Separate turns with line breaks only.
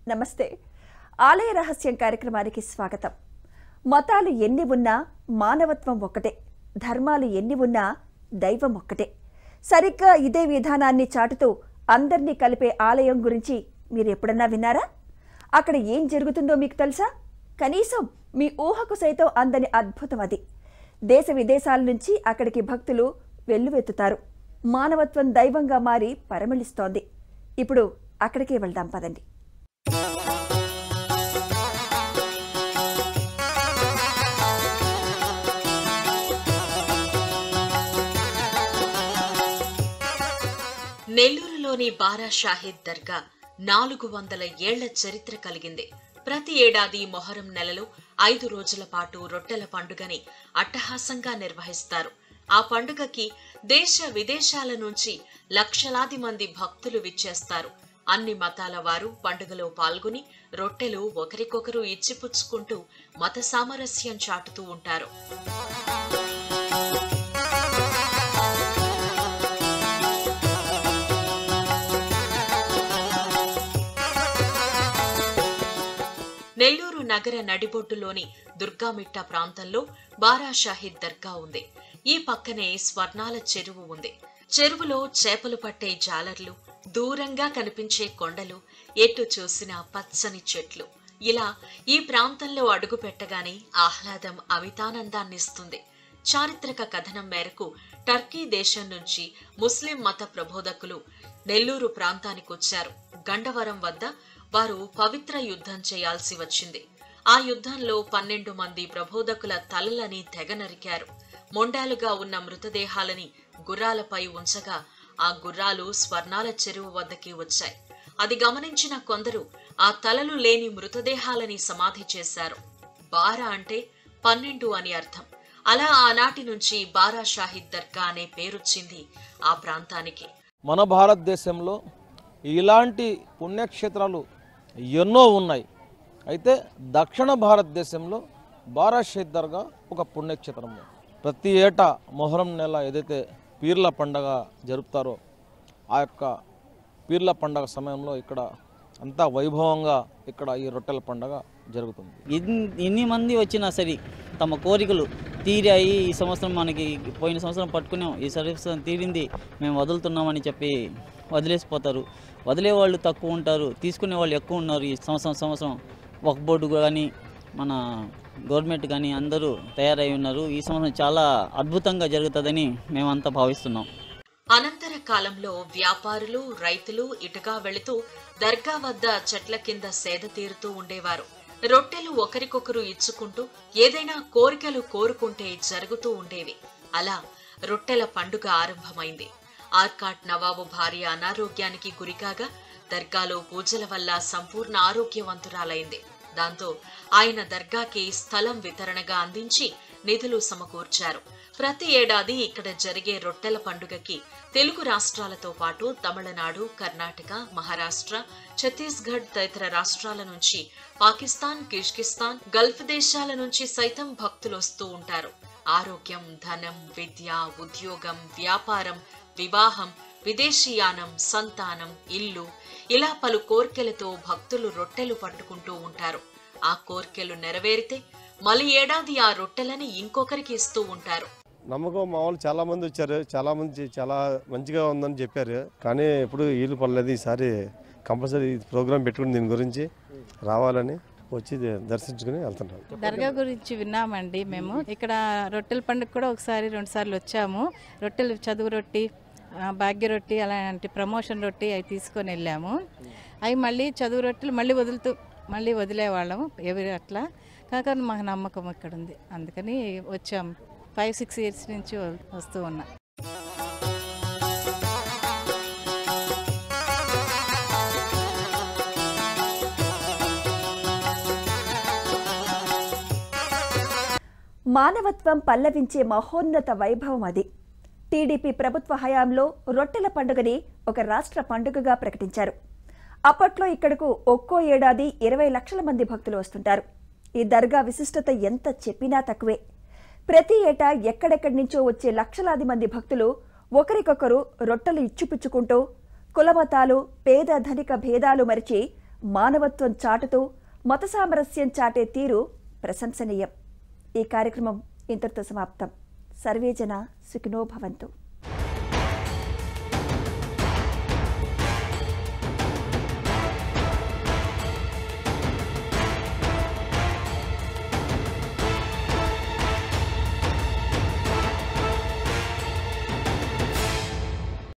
నమస్తే ఆలయ రహస్యం కార్యక్రమానికి స్వాగతం మతాలు ఎన్ని ఉన్నా మానవత్వం ఒక్కటే ధర్మాలు ఎన్ని ఉన్నా దైవం ఒక్కటే సరిగ్గా ఇదే విధానాన్ని చాటుతూ అందర్నీ కలిపే ఆలయం గురించి మీరు ఎప్పుడన్నా విన్నారా అక్కడ ఏం జరుగుతుందో మీకు తెలుసా కనీసం మీ ఊహకు సైతం అందని అద్భుతం అది దేశ విదేశాల నుంచి అక్కడికి భక్తులు వెల్లువెత్తుతారు మానవత్వం దైవంగా మారి పరమళిస్తోంది ఇప్పుడు అక్కడికే వెళ్దాం పదండి
నెల్లూరులోని బారా షాహిద్ దర్గా నాలుగు వందల ఏళ్ల చరిత్ర కలిగింది ప్రతి ఏడాది మొహరం నెలలో ఐదు రోజుల పాటు రొట్టెల పండుగని అట్టహాసంగా నిర్వహిస్తారు ఆ పండుగకి దేశ విదేశాల నుంచి లక్షలాది మంది భక్తులు విచ్చేస్తారు అన్ని మతాల వారు పండుగలో పాల్గొని రొట్టెలు ఒకరికొకరు ఇచ్చిపుచ్చుకుంటూ మత సామరస్యం చాటుతూ ఉంటారు నెల్లూరు నగర నడిబొడ్డులోని దుర్గామిట్ట ప్రాంతంలో బారా షాహిద్ దర్గా ఉంది ఈ పక్కనే స్వర్ణాల చెరువు ఉంది చెరువులో చేపలు పట్టే జాలర్లు దూరంగా కనిపించే కొండలు ఎటు చూసినా పచ్చని చెట్లు ఇలా ఈ ప్రాంతంలో అడుగు పెట్టగానే ఆహ్లాదం అమితానందాన్నిస్తుంది చారిత్రక కథనం మేరకు టర్కీ దేశం నుంచి ముస్లిం మత ప్రబోధకులు నెల్లూరు ప్రాంతానికి వచ్చారు గండవరం వద్ద వారు పవిత్ర యుద్ధం చేయాల్సి వచ్చింది ఆ యుద్ధంలో పన్నెండు మంది ప్రబోధకుల తలలని తెగ నరికారు మొండాలుగా ఉన్న మృతదేహాలని గుర్రాలపై ఉంచగా ఆ గుర్రాలు స్వర్ణాల చెరువు వద్దకి వచ్చాయి అది గమనించిన కొందరు ఆ తలలు లేని మృతదేహాలని సమాధి చేశారు బారా అంటే పన్నెండు అని అర్థం అలా ఆనాటి నుంచి బారా షాహిద్ దర్గా అనే పేరొచ్చింది ఆ ప్రాంతానికి
మన భారతదేశంలో ఇలాంటి పుణ్యక్షేత్రాలు ఎన్నో ఉన్నాయి అయితే దక్షిణ భారతదేశంలో బారాషేద్ దర్గా ఒక పుణ్యక్షేత్రం ప్రతి ఏటా మొహరం నెల ఏదైతే పీర్ల పండగ జరుపుతారో ఆ యొక్క పీర్ల పండగ సమయంలో ఇక్కడ అంతా వైభవంగా ఇక్కడ ఈ రొట్టెల పండగ జరుగుతుంది
ఎన్- ఎన్ని మంది వచ్చినా సరే తమ కోరికలు తీరాయి ఈ సంవత్సరం మనకి పోయిన సంవత్సరం పట్టుకున్నాం ఈ సంవత్సరం తీరింది మేము వదులుతున్నామని చెప్పి వదిలేసిపోతారు వదిలే వాళ్ళు తక్కువ ఉంటారు తీసుకునే వాళ్ళు ఎక్కువ ఉన్నారు ఈ సంవత్సరం సంవత్సరం ఒక బోర్డు కానీ మన గవర్నమెంట్ కానీ అందరూ తయారై ఉన్నారు ఈ సంవత్సరం చాలా అద్భుతంగా జరుగుతుందని మేమంతా భావిస్తున్నాం
అనంతర కాలంలో వ్యాపారులు రైతులు ఇటుగా వెళుతూ దర్గా వద్ద చెట్ల కింద సేద తీరుతూ ఉండేవారు రొట్టెలు ఒకరికొకరు ఇచ్చుకుంటూ ఏదైనా కోరికలు కోరుకుంటే జరుగుతూ ఉండేవి అలా రొట్టెల పండుగ ఆరంభమైంది ఆర్కాట్ నవాబు భార్య అనారోగ్యానికి గురికాగా దర్గాలో పూజల వల్ల సంపూర్ణ ఆరోగ్యవంతురాలైంది దాంతో ఆయన దర్గాకి స్థలం వితరణగా అందించి నిధులు సమకూర్చారు ప్రతి ఏడాది ఇక్కడ జరిగే రొట్టెల పండుగకి తెలుగు రాష్ట్రాలతో పాటు తమిళనాడు కర్ణాటక మహారాష్ట్ర ఛత్తీస్గఢ్ తదితర రాష్ట్రాల నుంచి పాకిస్తాన్ కిర్గిస్తాన్ గల్ఫ్ దేశాల నుంచి సైతం భక్తులు వస్తూ ఉంటారు ఆరోగ్యం ధనం విద్య ఉద్యోగం వ్యాపారం వివాహం విదేశీయానం సంతానం ఇల్లు ఇలా పలు కోర్కెలతో భక్తులు రొట్టెలు పట్టుకుంటూ ఉంటారు ఆ కోర్కెలు నెరవేరితే మళ్ళీ ఏడాది ఆ రొట్టెలని ఇంకొకరికి ఇస్తూ ఉంటారు
నమ్మకం మా వాళ్ళు చాలా మంది వచ్చారు చాలా మంది చాలా మంచిగా ఉందని చెప్పారు కానీ ఎప్పుడు వీలు పడలేదు ఈసారి కంపల్సరీ ప్రోగ్రామ్ పెట్టుకుని దీని గురించి రావాలని వచ్చి దర్శించుకుని వెళ్తున్నాం
దర్గా గురించి విన్నామండి మేము ఇక్కడ రొట్టెల పండుగ కూడా ఒకసారి రెండు సార్లు వచ్చాము రొట్టెలు చదువు రొట్టి ఆ, భాగ్య రొట్టి అలాంటి ప్రమోషన్ రొట్టి అవి తీసుకొని వెళ్ళాము అవి మళ్ళీ చదువు రొట్టెలు మళ్ళీ వదులుతూ మళ్ళీ వదిలేవాళ్ళము ఎవరి అట్లా కాకపోతే మాకు నమ్మకం ఇక్కడ ఉంది అందుకని వచ్చాము ఫైవ్ సిక్స్ ఇయర్స్ నుంచి వస్తూ ఉన్నా
మానవత్వం పల్లవించే మహోన్నత వైభవం అది టీడీపీ ప్రభుత్వ హయాంలో రొట్టెల పండుగని ఒక రాష్ట్ర పండుగగా ప్రకటించారు అప్పట్లో ఇక్కడకు ఒక్కో ఏడాది ఇరవై లక్షల మంది భక్తులు వస్తుంటారు ఈ దర్గా విశిష్టత ఎంత చెప్పినా తక్కువే ప్రతి ఏటా ఎక్కడెక్కడి నుంచో వచ్చే లక్షలాది మంది భక్తులు ఒకరికొకరు రొట్టెలు ఇచ్చిపుచ్చుకుంటూ కులమతాలు పేద ధనిక భేదాలు మరిచి మానవత్వం చాటుతూ మత సామరస్యం చాటే తీరు ప్రశంసనీయం ఈ కార్యక్రమం ఇంతటితో సమాప్తం సర్వేజన సుఖినో భవంతు